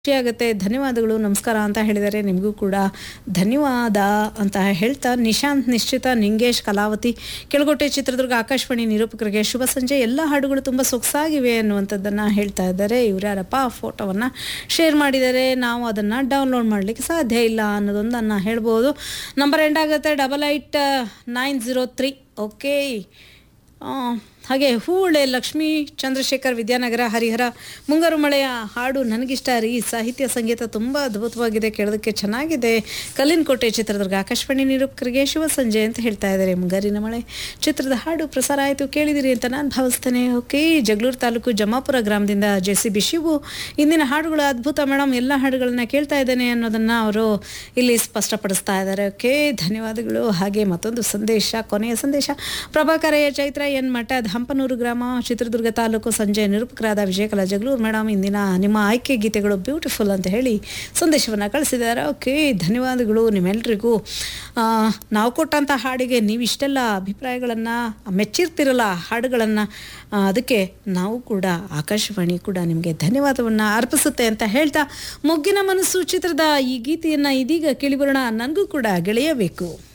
ಖುಷಿ ಆಗುತ್ತೆ ಧನ್ಯವಾದಗಳು ನಮಸ್ಕಾರ ಅಂತ ಹೇಳಿದರೆ ನಿಮಗೂ ಕೂಡ ಧನ್ಯವಾದ ಅಂತ ಹೇಳ್ತಾ ನಿಶಾಂತ್ ನಿಶ್ಚಿತ ನಿಂಗೇಶ್ ಕಲಾವತಿ ಕೆಳಗೋಟೆ ಚಿತ್ರದುರ್ಗ ಆಕಾಶವಾಣಿ ನಿರೂಪಕರಿಗೆ ಶುಭ ಸಂಜೆ ಎಲ್ಲ ಹಾಡುಗಳು ತುಂಬ ಸೊಗಸಾಗಿವೆ ಅನ್ನುವಂಥದ್ದನ್ನು ಹೇಳ್ತಾ ಇದ್ದಾರೆ ಇವ್ರ್ಯಾರಪ್ಪ ಫೋಟೋವನ್ನು ಶೇರ್ ಮಾಡಿದ್ದಾರೆ ನಾವು ಅದನ್ನು ಡೌನ್ಲೋಡ್ ಮಾಡಲಿಕ್ಕೆ ಸಾಧ್ಯ ಇಲ್ಲ ಅನ್ನೋದೊಂದನ್ನು ಹೇಳ್ಬೋದು ನಂಬರ್ ಎಂಡ್ ಆಗುತ್ತೆ double eight nine zero three okay ಹಾಗೆ ಹೂಳೆ ಲಕ್ಷ್ಮೀ ಚಂದ್ರಶೇಖರ್ ವಿದ್ಯಾನಗರ ಹರಿಹರ ಮುಂಗಾರು ಮಳೆಯ ಹಾಡು ನನಗಿಷ್ಟ ರೀ ಸಾಹಿತ್ಯ ಸಂಗೀತ ತುಂಬ ಅದ್ಭುತವಾಗಿದೆ ಕೇಳೋದಕ್ಕೆ ಚೆನ್ನಾಗಿದೆ ಕಲ್ಲಿನಕೋಟೆ ಚಿತ್ರದುರ್ಗ ಆಕಾಶವಾಣಿ ನಿರೂಪಕರಿಗೆ ಶುಭ ಸಂಜೆ ಅಂತ ಹೇಳ್ತಾ ಇದ್ದಾರೆ ಮುಂಗಾರಿನ ಮಳೆ ಚಿತ್ರದ ಹಾಡು ಪ್ರಸಾರ ಆಯಿತು ಕೇಳಿದಿರಿ ಅಂತ ನಾನು ಭಾವಿಸ್ತೇನೆ ಓಕೆ ಜಗಳೂರು ತಾಲೂಕು ಜಮಾಪುರ ಗ್ರಾಮದಿಂದ ಜೆ ಸಿ ಬಿ ಶಿವು ಇಂದಿನ ಹಾಡುಗಳು ಅದ್ಭುತ ಮೇಡಮ್ ಎಲ್ಲ ಹಾಡುಗಳನ್ನ ಕೇಳ್ತಾ ಇದ್ದೇನೆ ಅನ್ನೋದನ್ನು ಅವರು ಇಲ್ಲಿ ಸ್ಪಷ್ಟಪಡಿಸ್ತಾ ಇದ್ದಾರೆ ಓಕೆ ಧನ್ಯವಾದಗಳು ಹಾಗೆ ಮತ್ತೊಂದು ಸಂದೇಶ ಕೊನೆಯ ಸಂದೇಶ ಪ್ರಭಾಕರಯ್ಯ ಚೈತ್ರ ಎನ್ ಮಠ ಹಂಪನೂರು ಗ್ರಾಮ ಚಿತ್ರದುರ್ಗ ತಾಲೂಕು ಸಂಜೆ ನಿರೂಪಕರಾದ ವಿಜಯಕಲಾ ಜಗಳೂರು ಮೇಡಮ್ ಇಂದಿನ ನಿಮ್ಮ ಆಯ್ಕೆ ಗೀತೆಗಳು ಬ್ಯೂಟಿಫುಲ್ ಅಂತ ಹೇಳಿ ಸಂದೇಶವನ್ನು ಕಳಿಸಿದ್ದಾರೆ ಓಕೆ ಧನ್ಯವಾದಗಳು ನಿಮ್ಮೆಲ್ರಿಗೂ ಆ, ನಾವು ಕೊಟ್ಟಂಥ ಹಾಡಿಗೆ ನೀವು ಇಷ್ಟೆಲ್ಲ ಅಭಿಪ್ರಾಯಗಳನ್ನು ಮೆಚ್ಚಿರ್ತಿರಲ್ಲ ಹಾಡುಗಳನ್ನು ಅದಕ್ಕೆ ನಾವು ಕೂಡ ಆಕಾಶವಾಣಿ ಕೂಡ ನಿಮಗೆ ಧನ್ಯವಾದವನ್ನು ಅರ್ಪಿಸುತ್ತೆ ಅಂತ ಹೇಳ್ತಾ ಮೊಗ್ಗಿನ ಮನಸ್ಸು ಚಿತ್ರದ ಈ ಗೀತೆಯನ್ನು ಇದೀಗ ಕೇಳಿಬರೋಣ ನನಗೂ ಕೂಡ ಗೆಳೆಯಬೇಕು